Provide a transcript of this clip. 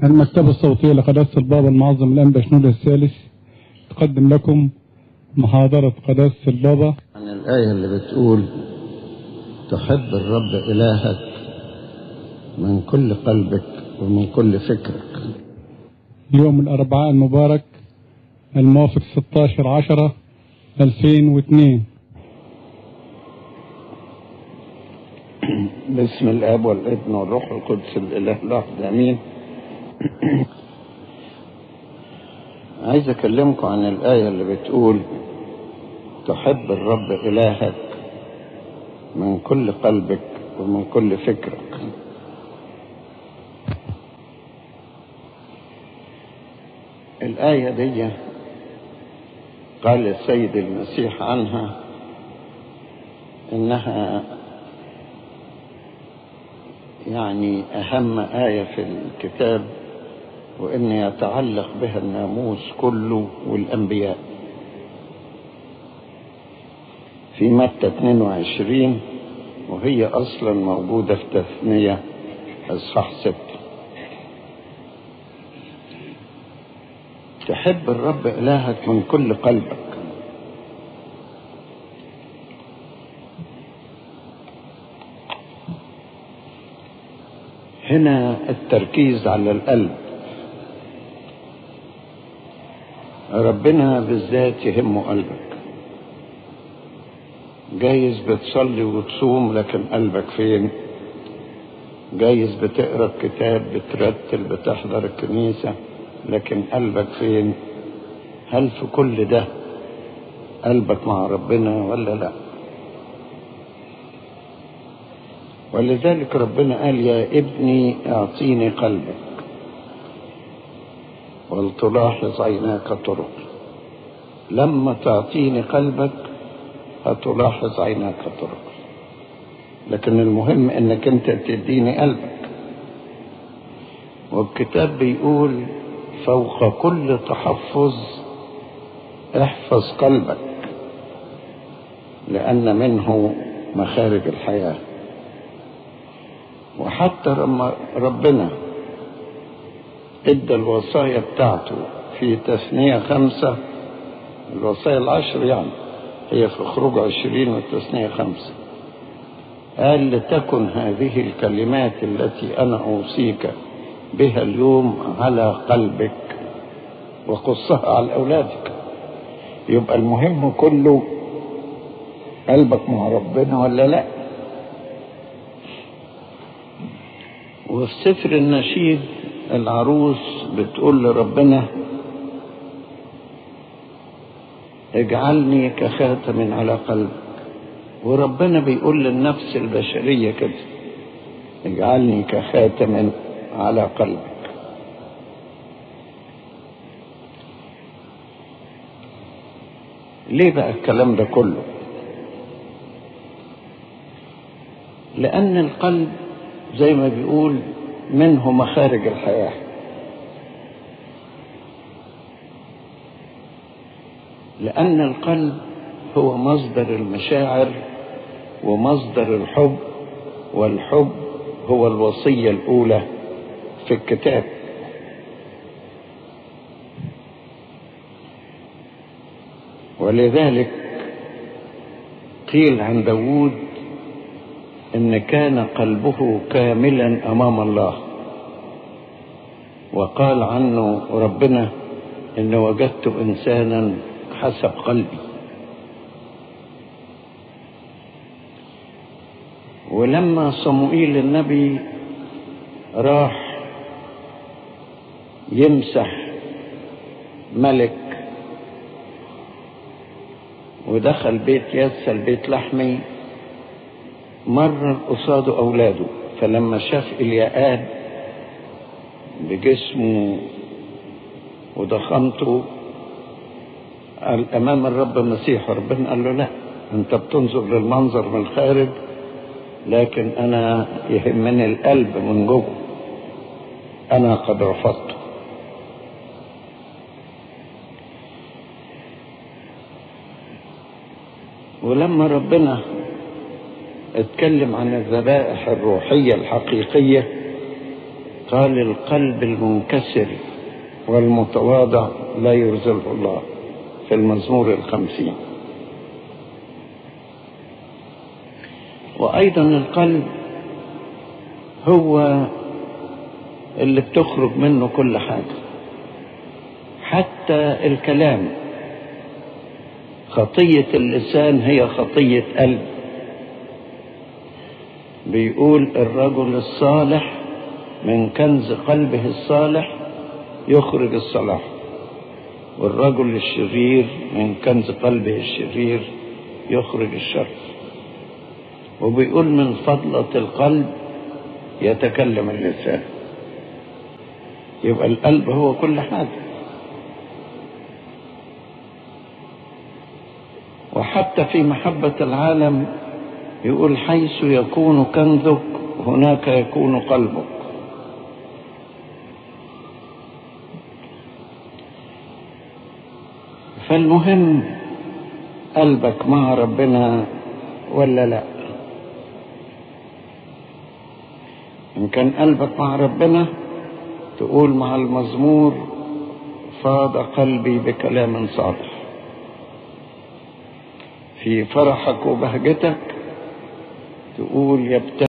المكتبة الصوتية لقداسة البابا المعظم الأنبا شنود الثالث تقدم لكم محاضرة قداسة البابا عن الآية اللي بتقول تحب الرب إلهك من كل قلبك ومن كل فكرك يوم الأربعاء المبارك الموافق 16 10 2002 باسم الاب والابن والروح القدس الاله الواحد امين عايز اكلمكم عن الايه اللي بتقول تحب الرب الهك من كل قلبك ومن كل فكرك الايه دي قال السيد المسيح عنها انها يعني أهم آية في الكتاب وإن يتعلق بها الناموس كله والأنبياء في متى 22 وهي أصلا موجودة في تثنية إصحاح 6 تحب الرب إلهك من كل قلبك هنا التركيز على القلب ربنا بالذات يهمه قلبك جايز بتصلي وتصوم لكن قلبك فين جايز بتقرا الكتاب بترتل بتحضر الكنيسة لكن قلبك فين هل في كل ده قلبك مع ربنا ولا لا ولذلك ربنا قال يا ابني اعطيني قلبك ولتلاحظ عيناك طرق لما تعطيني قلبك هتلاحظ عيناك طرق لكن المهم انك انت تديني قلبك والكتاب بيقول فوق كل تحفظ احفظ قلبك لان منه مخارج الحياه وحتى لما ربنا ادى الوصايا بتاعته في تثنية خمسة الوصايا العشر يعني هي في خروج عشرين والتثنية خمسة قال لتكن هذه الكلمات التي أنا أوصيك بها اليوم على قلبك وقصها على أولادك يبقى المهم كله قلبك مع ربنا ولا لأ وفي سفر النشيد العروس بتقول لربنا اجعلني كخاتم على قلبك وربنا بيقول للنفس البشرية كده اجعلني كخاتم على قلبك ليه بقى الكلام ده كله لأن القلب زي ما بيقول منه مخارج الحياة لأن القلب هو مصدر المشاعر ومصدر الحب والحب هو الوصية الأولى في الكتاب ولذلك قيل عن داود ان كان قلبه كاملا امام الله وقال عنه ربنا ان وجدت انسانا حسب قلبي ولما صموئيل النبي راح يمسح ملك ودخل بيت يسل بيت لحمي مر قصاده أولاده فلما شاف إلياآب بجسمه وضخامته قال أمام الرب مسيح ربنا قال له لا أنت بتنظر للمنظر من الخارج لكن أنا يهمني القلب من جوه أنا قد رفضته ولما ربنا اتكلم عن الذبائح الروحية الحقيقية قال القلب المنكسر والمتواضع لا يرزقه الله في المزمور الخمسين وأيضا القلب هو اللي بتخرج منه كل حاجة حتى الكلام خطية اللسان هي خطية قلب بيقول الرجل الصالح من كنز قلبه الصالح يخرج الصلاح والرجل الشرير من كنز قلبه الشرير يخرج الشر وبيقول من فضلة القلب يتكلم اللسان يبقى القلب هو كل حاجة وحتى في محبة العالم يقول حيث يكون كنزك هناك يكون قلبك فالمهم قلبك مع ربنا ولا لا إن كان قلبك مع ربنا تقول مع المزمور فاض قلبي بكلام صالح في فرحك وبهجتك تقول يبتسم